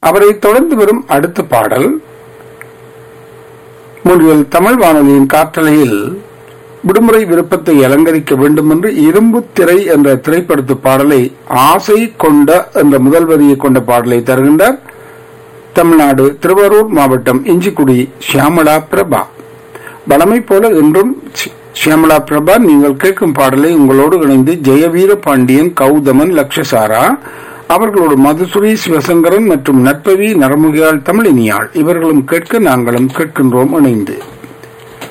அவரை தொடர்ந்து வரும் அடுத்த பாடல் முன்றில் தமிழ் வானொலியின் காற்றலையில் விடுமுறை விருப்பத்தை அலங்கரிக்க வேண்டும் என்று இரும்பு திரை என்ற திரைப்படத்து பாடலை ஆசை கொண்ட என்ற முதல் வரியை கொண்ட பாடலை தருகின்றார் தமிழ்நாடு திருவாரூர் மாவட்டம் இஞ்சிக்குடி ஷியாமலா பிரபா வளமை போல இன்றும் ஷி- ஷியாமலா பிரபா நீங்கள் கேட்கும் பாடலை உங்களோடு இணைந்து ஜெயவீர பாண்டியன் கௌதமன் லக்ஷசாரா அவர்களோடு மதுசுரி சிவசங்கரன் மற்றும் நட்பவி நரமுகியாள் தமிழினியாள் இவர்களும் கேட்க நாங்களும் கேட்கின்றோம் இணைந்து